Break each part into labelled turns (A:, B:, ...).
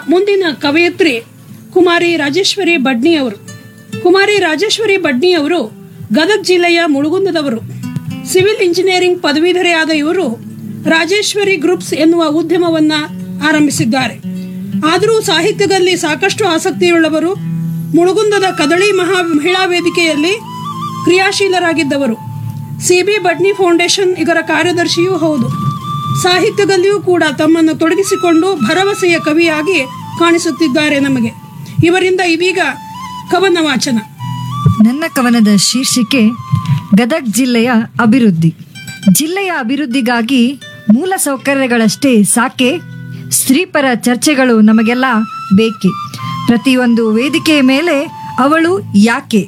A: ಮುಂದಿನ ಕವಯತ್ರಿ ಕುಮಾರಿ ರಾಜೇಶ್ವರಿ ಬಡ್ನಿ ಅವರು ಕುಮಾರಿ ರಾಜೇಶ್ವರಿ ಬಡ್ನಿ ಅವರು ಗದಗ ಜಿಲ್ಲೆಯ ಮುಳುಗುಂದದವರು ಸಿವಿಲ್ ಇಂಜಿನಿಯರಿಂಗ್ ಪದವೀಧರೆಯಾದ ಇವರು ರಾಜೇಶ್ವರಿ ಗ್ರೂಪ್ಸ್ ಎನ್ನುವ ಉದ್ಯಮವನ್ನ ಆರಂಭಿಸಿದ್ದಾರೆ ಆದರೂ ಸಾಹಿತ್ಯದಲ್ಲಿ ಸಾಕಷ್ಟು ಆಸಕ್ತಿಯುಳ್ಳವರು ಮುಳುಗುಂದದ ಕದಳಿ ಮಹಾ ಮಹಿಳಾ ವೇದಿಕೆಯಲ್ಲಿ ಕ್ರಿಯಾಶೀಲರಾಗಿದ್ದವರು ಸಿಬಿ ಬಡ್ನಿ ಫೌಂಡೇಶನ್ ಇದರ ಕಾರ್ಯದರ್ಶಿಯೂ ಹೌದು ಸಾಹಿತ್ಯದಲ್ಲಿಯೂ ಕೂಡ ತಮ್ಮನ್ನು ತೊಡಗಿಸಿಕೊಂಡು ಭರವಸೆಯ ಕವಿಯಾಗಿ ಕಾಣಿಸುತ್ತಿದ್ದಾರೆ ನಮಗೆ ಇವರಿಂದ ಇದೀಗ ಕವನ ವಾಚನ
B: ನನ್ನ ಕವನದ ಶೀರ್ಷಿಕೆ ಗದಗ್ ಜಿಲ್ಲೆಯ ಅಭಿವೃದ್ಧಿ ಜಿಲ್ಲೆಯ ಅಭಿವೃದ್ಧಿಗಾಗಿ ಮೂಲ ಸೌಕರ್ಯಗಳಷ್ಟೇ ಸಾಕೆ ಸ್ತ್ರೀಪರ ಚರ್ಚೆಗಳು ನಮಗೆಲ್ಲ ಬೇಕೆ ಪ್ರತಿಯೊಂದು ವೇದಿಕೆಯ ಮೇಲೆ ಅವಳು ಯಾಕೆ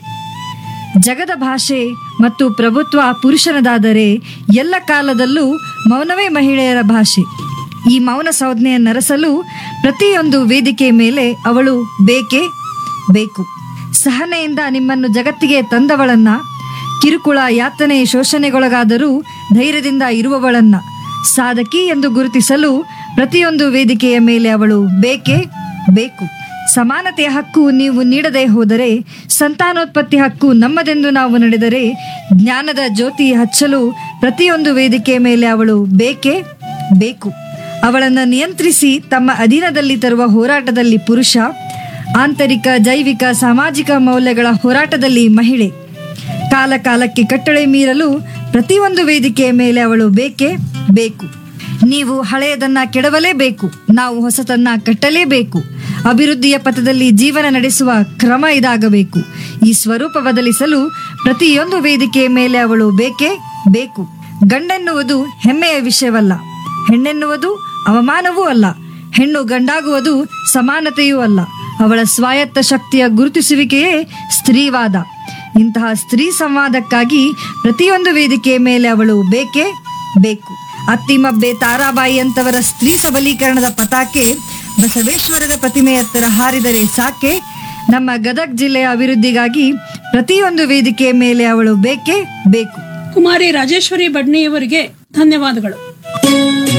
B: ಜಗದ ಭಾಷೆ ಮತ್ತು ಪ್ರಭುತ್ವ ಪುರುಷನದಾದರೆ ಎಲ್ಲ ಕಾಲದಲ್ಲೂ ಮೌನವೇ ಮಹಿಳೆಯರ ಭಾಷೆ ಈ ಮೌನ ಸಂಜ್ಞೆಯ ನರಸಲು ಪ್ರತಿಯೊಂದು ವೇದಿಕೆ ಮೇಲೆ ಅವಳು ಬೇಕೇ ಬೇಕು ಸಹನೆಯಿಂದ ನಿಮ್ಮನ್ನು ಜಗತ್ತಿಗೆ ತಂದವಳನ್ನ ಕಿರುಕುಳ ಯಾತನೆ ಶೋಷಣೆಗೊಳಗಾದರೂ ಧೈರ್ಯದಿಂದ ಇರುವವಳನ್ನ ಸಾಧಕಿ ಎಂದು ಗುರುತಿಸಲು ಪ್ರತಿಯೊಂದು ವೇದಿಕೆಯ ಮೇಲೆ ಅವಳು ಬೇಕೇ ಬೇಕು ಸಮಾನತೆಯ ಹಕ್ಕು ನೀವು ನೀಡದೆ ಹೋದರೆ ಸಂತಾನೋತ್ಪತ್ತಿ ಹಕ್ಕು ನಮ್ಮದೆಂದು ನಾವು ನಡೆದರೆ ಜ್ಞಾನದ ಜ್ಯೋತಿ ಹಚ್ಚಲು ಪ್ರತಿಯೊಂದು ವೇದಿಕೆಯ ಮೇಲೆ ಅವಳು ಬೇಕೇ ಬೇಕು ಅವಳನ್ನು ನಿಯಂತ್ರಿಸಿ ತಮ್ಮ ಅಧೀನದಲ್ಲಿ ತರುವ ಹೋರಾಟದಲ್ಲಿ ಪುರುಷ ಆಂತರಿಕ ಜೈವಿಕ ಸಾಮಾಜಿಕ ಮೌಲ್ಯಗಳ ಹೋರಾಟದಲ್ಲಿ ಮಹಿಳೆ ಕಾಲ ಕಾಲಕ್ಕೆ ಕಟ್ಟಳೆ ಮೀರಲು ಪ್ರತಿಯೊಂದು ವೇದಿಕೆಯ ಮೇಲೆ ಅವಳು ಬೇಕೇ ಬೇಕು ನೀವು ಹಳೆಯದನ್ನ ಕೆಡವಲೇಬೇಕು ನಾವು ಹೊಸತನ್ನ ಕಟ್ಟಲೇಬೇಕು ಅಭಿವೃದ್ಧಿಯ ಪಥದಲ್ಲಿ ಜೀವನ ನಡೆಸುವ ಕ್ರಮ ಇದಾಗಬೇಕು ಈ ಸ್ವರೂಪ ಬದಲಿಸಲು ಪ್ರತಿಯೊಂದು ವೇದಿಕೆಯ ಮೇಲೆ ಅವಳು ಬೇಕೇ ಬೇಕು ಗಂಡೆನ್ನುವುದು ಹೆಮ್ಮೆಯ ವಿಷಯವಲ್ಲ ಹೆಣ್ಣೆನ್ನುವುದು ಅವಮಾನವೂ ಅಲ್ಲ ಹೆಣ್ಣು ಗಂಡಾಗುವುದು ಸಮಾನತೆಯೂ ಅಲ್ಲ ಅವಳ ಸ್ವಾಯತ್ತ ಶಕ್ತಿಯ ಗುರುತಿಸುವಿಕೆಯೇ ಸ್ತ್ರೀವಾದ ಇಂತಹ ಸ್ತ್ರೀ ಸಂವಾದಕ್ಕಾಗಿ ಪ್ರತಿಯೊಂದು ವೇದಿಕೆಯ ಮೇಲೆ ಅವಳು ಬೇಕೇ ಬೇಕು ಅತ್ತಿಮಬ್ಬೆ ತಾರಾಬಾಯಿ ಅಂತವರ ಸ್ತ್ರೀ ಸಬಲೀಕರಣದ ಪತಾಕೆ ಬಸವೇಶ್ವರರ ಪ್ರತಿಮೆ ಹತ್ತಿರ ಹಾರಿದರೆ ಸಾಕೆ ನಮ್ಮ ಗದಗ್ ಜಿಲ್ಲೆಯ ಅಭಿವೃದ್ಧಿಗಾಗಿ ಪ್ರತಿಯೊಂದು ವೇದಿಕೆಯ ಮೇಲೆ ಅವಳು ಬೇಕೇ ಬೇಕು
A: ಕುಮಾರಿ ರಾಜೇಶ್ವರಿ ಬಡ್ನಿಯವರಿಗೆ ಧನ್ಯವಾದಗಳು